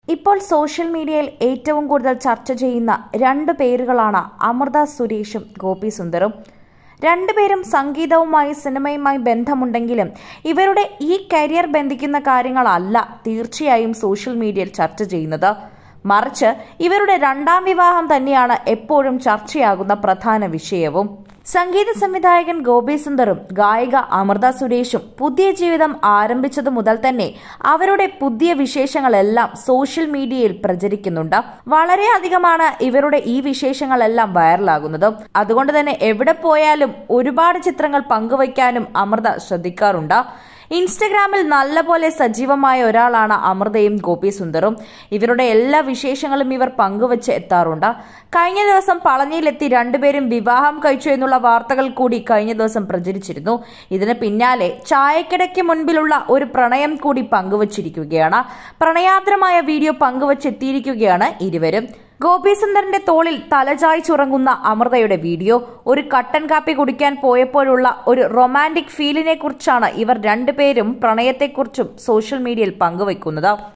ഇപ്പോൾ സോഷ്യൽ മീഡിയയിൽ ഏറ്റവും കൂടുതൽ ചർച്ച ചെയ്യുന്ന രണ്ട് പേരുകളാണ് അമൃത സുരേഷും ഗോപി സുന്ദറും രണ്ടുപേരും സംഗീതവുമായി സിനിമയുമായി ബന്ധമുണ്ടെങ്കിലും ഇവരുടെ ഈ കരിയർ ബന്ധിക്കുന്ന കാര്യങ്ങളല്ല തീർച്ചയായും സോഷ്യൽ മീഡിയയിൽ ചർച്ച ചെയ്യുന്നത് മറിച്ച് ഇവരുടെ രണ്ടാം വിവാഹം തന്നെയാണ് എപ്പോഴും ചർച്ചയാകുന്ന പ്രധാന വിഷയവും സംഗീത സംവിധായകൻ ഗോപി സുന്ദറും ഗായിക അമൃത സുരേഷും പുതിയ ജീവിതം ആരംഭിച്ചതു മുതൽ തന്നെ അവരുടെ പുതിയ വിശേഷങ്ങളെല്ലാം സോഷ്യൽ മീഡിയയിൽ പ്രചരിക്കുന്നുണ്ട് വളരെയധികമാണ് ഇവരുടെ ഈ വിശേഷങ്ങളെല്ലാം വൈറലാകുന്നത് അതുകൊണ്ട് തന്നെ എവിടെ പോയാലും ഒരുപാട് ചിത്രങ്ങൾ പങ്കുവയ്ക്കാനും അമൃത ശ്രദ്ധിക്കാറുണ്ട് ഇൻസ്റ്റഗ്രാമിൽ നല്ലപോലെ സജീവമായ ഒരാളാണ് അമൃതയും ഗോപി സുന്ദറും ഇവരുടെ എല്ലാ വിശേഷങ്ങളും ഇവർ പങ്കുവച്ച് എത്താറുണ്ട് കഴിഞ്ഞ ദിവസം പളനിയിലെത്തി രണ്ടുപേരും വിവാഹം കഴിച്ചു എന്നുള്ള വാർത്തകൾ കൂടി കഴിഞ്ഞ ദിവസം പ്രചരിച്ചിരുന്നു ഇതിന് പിന്നാലെ ചായക്കിടയ്ക്ക് മുൻപിലുള്ള ഒരു പ്രണയം കൂടി പങ്കുവച്ചിരിക്കുകയാണ് പ്രണയാദ്രമായ വീഡിയോ പങ്കുവച്ചെത്തിയിരിക്കുകയാണ് ഇരുവരും ഗോപിസുന്ദറിന്റെ തോളിൽ തലചായ്ച്ചുറങ്ങുന്ന അമൃതയുടെ വീഡിയോ ഒരു കട്ടൻ കാപ്പി കുടിക്കാൻ പോയപ്പോഴുള്ള ഒരു റൊമാൻറ്റിക് ഫീലിനെ കുറിച്ചാണ് ഇവർ രണ്ടുപേരും പ്രണയത്തെക്കുറിച്ചും സോഷ്യൽ മീഡിയയിൽ പങ്കുവയ്ക്കുന്നത്